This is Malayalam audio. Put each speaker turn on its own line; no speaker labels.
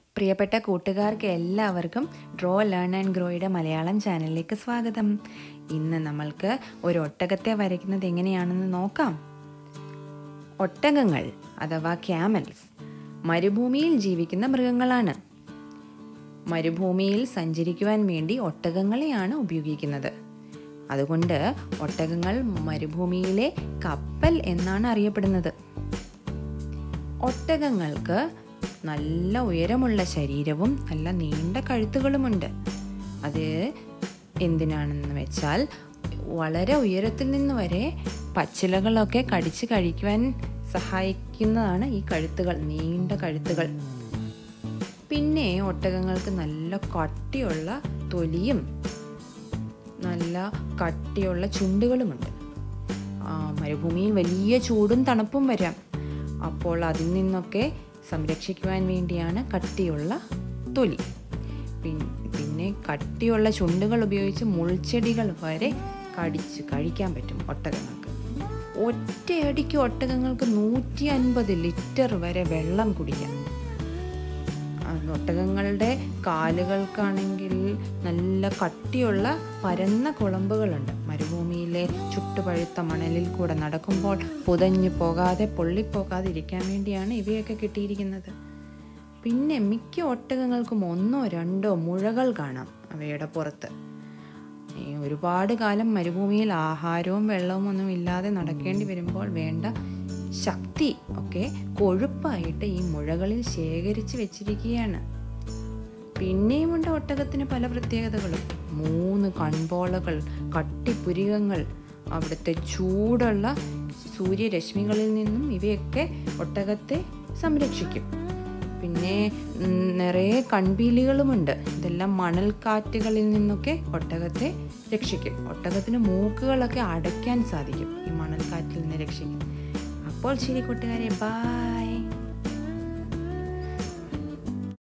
പ്രിയപ്പെട്ട കൂട്ടുകാർക്ക് എല്ലാവർക്കും ഡ്രോ ലേൺ ആൻഡ് ഗ്രോയുടെ മലയാളം ചാനലിലേക്ക് സ്വാഗതം ഇന്ന് നമ്മൾക്ക് ഒരു ഒട്ടകത്തെ വരയ്ക്കുന്നത് എങ്ങനെയാണെന്ന് നോക്കാം ഒട്ടകങ്ങൾ അഥവാ ക്യാമൽസ് മരുഭൂമിയിൽ ജീവിക്കുന്ന മൃഗങ്ങളാണ് മരുഭൂമിയിൽ സഞ്ചരിക്കുവാൻ വേണ്ടി ഒട്ടകങ്ങളെയാണ് ഉപയോഗിക്കുന്നത് അതുകൊണ്ട് ഒട്ടകങ്ങൾ മരുഭൂമിയിലെ കപ്പൽ എന്നാണ് അറിയപ്പെടുന്നത് ഒട്ടകങ്ങൾക്ക് നല്ല ഉയരമുള്ള ശരീരവും നല്ല നീണ്ട കഴുത്തുകളുമുണ്ട് അത് എന്തിനാണെന്ന് വെച്ചാൽ വളരെ ഉയരത്തിൽ നിന്ന് വരെ പച്ചിലകളൊക്കെ കടിച്ച് കഴിക്കുവാൻ സഹായിക്കുന്നതാണ് ഈ കഴുത്തുകൾ നീണ്ട കഴുത്തുകൾ പിന്നെ ഒട്ടകങ്ങൾക്ക് നല്ല കട്ടിയുള്ള തൊലിയും നല്ല കട്ടിയുള്ള ചുണ്ടുകളുമുണ്ട് ആ, മരുഭൂമിയിൽ വലിയ ചൂടും തണുപ്പും വരാം അപ്പോൾ അതിൽ നിന്നൊക്കെ സംരക്ഷിക്കുവാൻ വേണ്ടിയാണ് കട്ടിയുള്ള തൊലി പിൻ- പിന്നെ കട്ടിയുള്ള ചുണ്ടുകൾ ഉപയോഗിച്ച് മുൾച്ചെടികൾ വരെ കടിച്ച് കഴിക്കാൻ പറ്റും ഒട്ടകങ്ങൾക്ക് ഒറ്റയടിക്ക് ഒട്ടകങ്ങൾക്ക് നൂറ്റി അൻപത് ലിറ്റർ വരെ വെള്ളം കുടിക്കാം ആ, ഒട്ടകങ്ങളുടെ കാലുകൾക്കാണെങ്കിൽ നല്ല കട്ടിയുള്ള പരന്ന കുളമ്പുകളുണ്ട് മരുഭൂമിയിലെ ചുട്ടുപഴുത്ത മണലിൽ കൂടെ നടക്കുമ്പോൾ പുതഞ്ഞു പോകാതെ പൊള്ളിപ്പോകാതെ ഇരിക്കാൻ വേണ്ടിയാണ് ഇവയൊക്കെ കിട്ടിയിരിക്കുന്നത് പിന്നെ മിക്ക ഒട്ടകങ്ങൾക്കും ഒന്നോ രണ്ടോ മുഴകൾ കാണാം അവയുടെ പുറത്ത് ഈ ഒരുപാട് കാലം മരുഭൂമിയിൽ ആഹാരവും വെള്ളവും ഒന്നും ഇല്ലാതെ നടക്കേണ്ടി വരുമ്പോൾ വേണ്ട ശക്തി ഒക്കെ കൊഴുപ്പായിട്ട് ഈ മുഴകളിൽ ശേഖരിച്ച് വെച്ചിരിക്കുകയാണ് പിന്നെയുമുണ്ട് ഒട്ടകത്തിന് പല പ്രത്യേകതകളും മൂന്ന് കൺപോളകൾ കട്ടിപ്പുരികങ്ങൾ അവിടുത്തെ ചൂടുള്ള സൂര്യരശ്മികളിൽ നിന്നും ഇവയൊക്കെ ഒട്ടകത്തെ സംരക്ഷിക്കും പിന്നെ ഉം, നിറയെ കൺപീലികളുമുണ്ട് ഇതെല്ലാം മണൽക്കാറ്റുകളിൽ നിന്നൊക്കെ ഒട്ടകത്തെ രക്ഷിക്കും ഒട്ടകത്തിന് മൂക്കുകളൊക്കെ അടയ്ക്കാൻ സാധിക്കും ഈ മണൽക്കാറ്റിൽ നിന്ന് രക്ഷിക്കും അപ്പോൾ ശരി കൂട്ടുകാരെ ബായ്